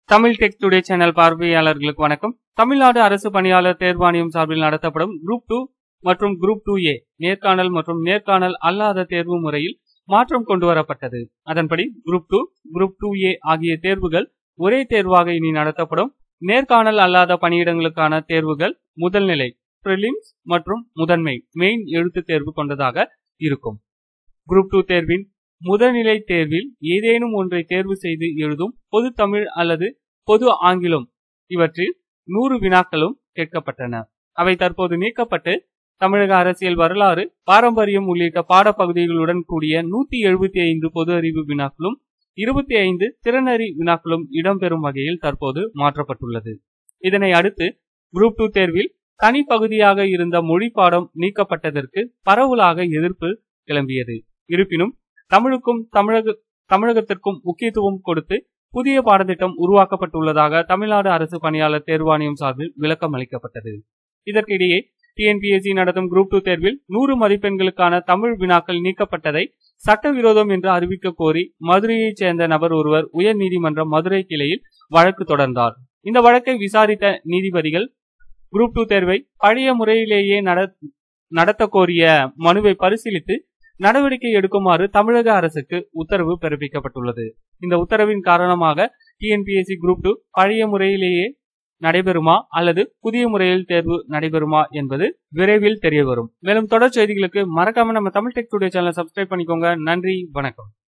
Tamil tech today channel பார்வையாளர்களுக்கு வணக்கம் தமிழ்நாடு அரசு பணியாளர் தேர்வாணையம் சார்பில் நடத்தப்படும் குரூப் டூ மற்றும் குரூப் டூ ஏ நேர்காணல் மற்றும் நேர்காணல் அல்லாத தேர்வு முறையில் மாற்றம் கொண்டு வரப்பட்டது அதன்படி group two group two A ஆகிய தேர்வுகள் ஒரே தேர்வாக இனி நடத்தப்படும் நேர்காணல் அல்லாத பணியிடங்களுக்கான தேர்வுகள் முதல்நிலை பிரிலிம்ஸ் மற்றும் முதன்மை மெயின் எழுத்து தேர்வு கொண்டதாக இருக்கும் குரூப் டூ தேர்வின் முதல்நிலை தேர்வில் ஏதேனும் ஒன்றை தேர்வு செய்து எழுதும் பொது தமிழ் அல்லது பொது ஆங்கிலம் இவற்றில் நூறு வினாக்களும் கேட்கப்பட்டன அவை தற்போது நீக்கப்பட்டு தமிழக அரசியல் வரலாறு பாரம்பரியம் உள்ளிட்ட பாடப்பகுதிகளுடன் கூடிய நூத்தி எழுபத்தி ஐந்து பொது அறிவு வினாக்களும் இருபத்தி ஐந்து திறனறி வினாக்களும் இடம்பெறும் வகையில் தற்போது மாற்றப்பட்டுள்ளது இதனை அடுத்து குரூப் டூ தேர்வில் தனி பகுதியாக இருந்த மொழி பாடம் நீக்கப்பட்டதற்கு பரவலாக எதிர்ப்பு கிளம்பியது இருப்பினும் தமிழுக்கும் தமிழக தமிழகத்திற்கும் முக்கியத்துவம் கொடுத்து புதிய பாடத்திட்டம் உருவாக்கப்பட்டுள்ளதாக தமிழ்நாடு அரசு பணியாளர் தேர்வாணையம் சார்பில் விளக்கம் அளிக்கப்பட்டது இதற்கிடையே டிஎன்பிஎஸ்சி நடத்தும் குரூப் டூ தேர்வில் நூறு மதிப்பெண்களுக்கான தமிழ் வினாக்கள் நீக்கப்பட்டதை சட்டவிரோதம் என்று அறிவிக்க கோரி மதுரையைச் சேர்ந்த நபர் ஒருவர் உயர் நீதிமன்றம் மதுரை கிளையில் வழக்கு தொடர்ந்தார் இந்த வழக்கை விசாரித்த நீதிபதிகள் குரூப் டூ தேர்வை பழைய முறையிலேயே நடத்த கோரிய மனுவை பரிசீலித்து நடவடிக்கை எடுக்குமாறு தமிழக அரசுக்கு உத்தரவு பிறப்பிக்கப்பட்டுள்ளது இந்த உத்தரவின் காரணமாக டிஎன்பிஎஸ்சி குரூப் டூ பழைய முறையிலேயே நடைபெறுமா அல்லது புதிய முறையில் தேர்வு நடைபெறுமா என்பது விரைவில் தெரிய வரும் மேலும் தொடர் செய்திகளுக்கு மறக்காம நம்ம தமிழ் டெக் டுடே சேனலை சப்ஸ்கிரைப் பண்ணிக்கோங்க நன்றி வணக்கம்